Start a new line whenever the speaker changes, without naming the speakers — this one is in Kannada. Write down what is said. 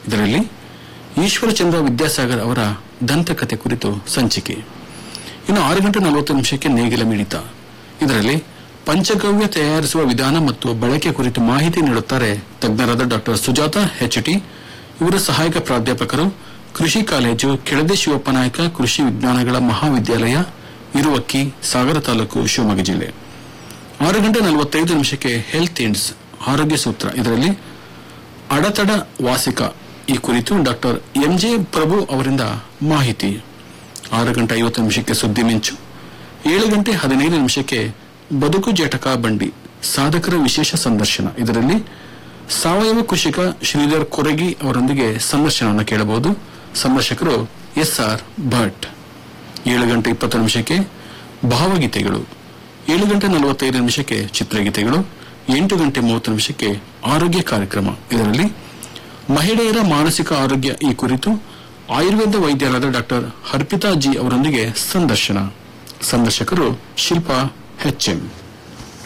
ಇದರಲ್ಲಿ ಈಶ್ವರಚಂದ್ರ ವಿದ್ಯಾಸಾಗರ್ ಅವರ ದಂತಕಥೆ ಕುರಿತು ಸಂಚಿಕೆ ಇನ್ನು ಆರು ಗಂಟೆ ನಲವತ್ತು ನಿಮಿಷಕ್ಕೆ ನೇಗಿಲ ಮಿಡಿತ ಇದರಲ್ಲಿ ಪಂಚಗವ್ಯ ತಯಾರಿಸುವ ವಿಧಾನ ಮತ್ತು ಬಳಕೆ ಕುರಿತು ಮಾಹಿತಿ ನೀಡುತ್ತಾರೆ ತಜ್ಞರಾದ ಡಾಕ್ಟರ್ ಸುಜಾತ ಹೆಚ್ಟಿ ಇವರ ಸಹಾಯಕ ಪ್ರಾಧ್ಯಾಪಕರು ಕೃಷಿ ಕಾಲೇಜು ಕೆಳದಿ ಶಿವಪ್ಪ ನಾಯಕ ಕೃಷಿ ವಿಜ್ಞಾನಗಳ ಮಹಾವಿದ್ಯಾಲಯ ಇರುವಕ್ಕಿ ಸಾಗರ ತಾಲೂಕು ಶಿವಮೊಗ್ಗ ಜಿಲ್ಲೆ ಆರು ಗಂಟೆ ನಲವತ್ತೈದು ನಿಮಿಷಕ್ಕೆ ಹೆಲ್ತ್ ಇಂಡ್ಸ್ ಆರೋಗ್ಯ ಸೂತ್ರ ಇದರಲ್ಲಿ ಅಡತಡ ವಾಸಿಕ ಈ ಕುರಿತು ಡಾಕ್ಟರ್ ಎಂಜೆ ಪ್ರಭು ಅವರಿಂದ ಮಾಹಿತಿ ಆರು ಗಂಟೆ ಐವತ್ತು ನಿಮಿಷಕ್ಕೆ ಸುದ್ದಿ ಮಿಂಚು ಏಳು ಗಂಟೆ ಹದಿನೈದು ನಿಮಿಷಕ್ಕೆ ಬದುಕು ಜಟಕ ಬಂಡಿ ಸಾಧಕರ ವಿಶೇಷ ಸಂದರ್ಶನ ಇದರಲ್ಲಿ ಸಾವಯವ ಕೃಷಿಕ ಶ್ರೀಧರ್ ಕೊರಗಿ ಅವರೊಂದಿಗೆ ಸಂದರ್ಶನವನ್ನು ಕೇಳಬಹುದು ಸಂದರ್ಶಕರು ಎಸ್ ಆರ್ ಭಟ್ ಏಳು ಗಂಟೆ ಇಪ್ಪತ್ತು ನಿಮಿಷಕ್ಕೆ ಭಾವಗೀತೆಗಳು ಏಳು ಗಂಟೆ ನಲವತ್ತೈದು ನಿಮಿಷಕ್ಕೆ ಚಿತ್ರಗೀತೆಗಳು ಎಂಟು ಗಂಟೆ ಮೂವತ್ತು ನಿಮಿಷಕ್ಕೆ ಆರೋಗ್ಯ ಕಾರ್ಯಕ್ರಮ ಇದರಲ್ಲಿ ಮಹಿಳೆಯರ ಮಾನಸಿಕ ಆರೋಗ್ಯ ಈ ಕುರಿತು ಆಯುರ್ವೇದ ವೈದ್ಯರಾದ ಡಾಕ್ಟರ್ ಹರ್ಪಿತಾ ಜಿ ಅವರೊಂದಿಗೆ ಸಂದರ್ಶನ ಸಂದರ್ಶಕರು ಶಿಲ್ಪಾ ಎಚ್ಎಂ